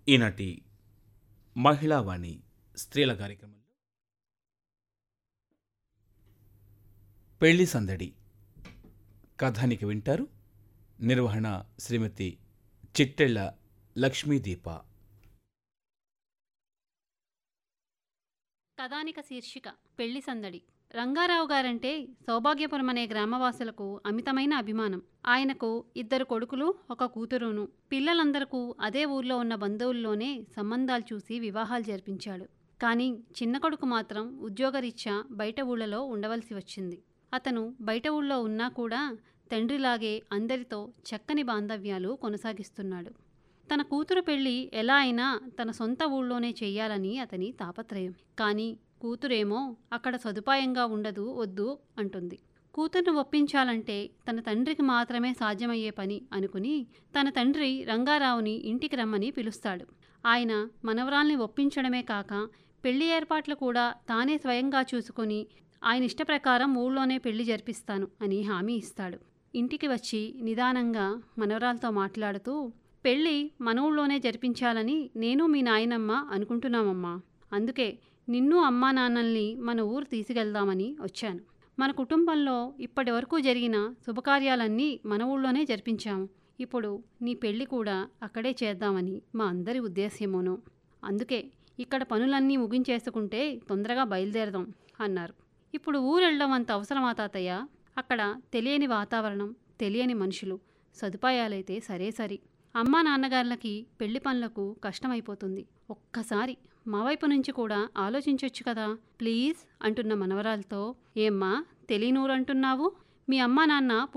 ఈనాటి మహిళావాణి స్త్రీల కార్యక్రమంలో పెళ్లి సందడి కథానికి వింటారు నిర్వహణ శ్రీమతి చిట్టెళ్ళ లక్ష్మీదీప కథానిక శీర్షిక పెళ్లి సందడి రంగారావు గారంటే సౌభాగ్యపురం అనే గ్రామవాసులకు అమితమైన అభిమానం ఆయనకు ఇద్దరు కొడుకులు ఒక కూతురును పిల్లలందరకు అదే ఊర్లో ఉన్న బంధువుల్లోనే సంబంధాలు చూసి వివాహాలు జరిపించాడు కానీ చిన్న కొడుకు మాత్రం ఉద్యోగరీత్యా బయట ఊళ్ళలో ఉండవలసి వచ్చింది అతను బయట ఊళ్ళో ఉన్నా కూడా తండ్రిలాగే అందరితో చక్కని బాంధవ్యాలు కొనసాగిస్తున్నాడు తన కూతురు పెళ్లి ఎలా అయినా తన సొంత ఊళ్ళోనే చెయ్యాలని అతని తాపత్రయం కానీ కూతురేమో అక్కడ సదుపాయంగా ఉండదు వద్దు అంటుంది కూతుర్ను ఒప్పించాలంటే తన తండ్రికి మాత్రమే సాధ్యమయ్యే పని అనుకుని తన తండ్రి రంగారావుని ఇంటికి రమ్మని పిలుస్తాడు ఆయన మనవరాల్ని ఒప్పించడమే కాక పెళ్లి ఏర్పాట్లు కూడా తానే స్వయంగా చూసుకొని ఆయన ఇష్ట ప్రకారం ఊళ్ళోనే పెళ్లి జరిపిస్తాను అని హామీ ఇస్తాడు ఇంటికి వచ్చి నిదానంగా మనవరాలతో మాట్లాడుతూ పెళ్ళి మన ఊళ్ళోనే జరిపించాలని నేను మీ నాయనమ్మ అనుకుంటున్నామమ్మా అందుకే నిన్ను అమ్మా నాన్నల్ని మన ఊరు తీసుకెళ్దామని వచ్చాను మన కుటుంబంలో ఇప్పటి వరకు జరిగిన శుభకార్యాలన్నీ మన ఊళ్ళోనే జరిపించాము ఇప్పుడు నీ పెళ్లి కూడా అక్కడే చేద్దామని మా అందరి ఉద్దేశ్యమును అందుకే ఇక్కడ పనులన్నీ ముగించేసుకుంటే తొందరగా బయలుదేరదాం అన్నారు ఇప్పుడు ఊరెళ్ళడం అంత అవసరమా తాతయ్య అక్కడ తెలియని వాతావరణం తెలియని మనుషులు సదుపాయాలైతే సరే సరి అమ్మా నాన్నగారులకి పెళ్లి పనులకు కష్టమైపోతుంది ఒక్కసారి మా వైపు నుంచి కూడా ఆలోచించొచ్చు కదా ప్లీజ్ అంటున్న మనవరాలతో ఏమ్మా తెలియనూరంటున్నావు మీ అమ్మా నాన్న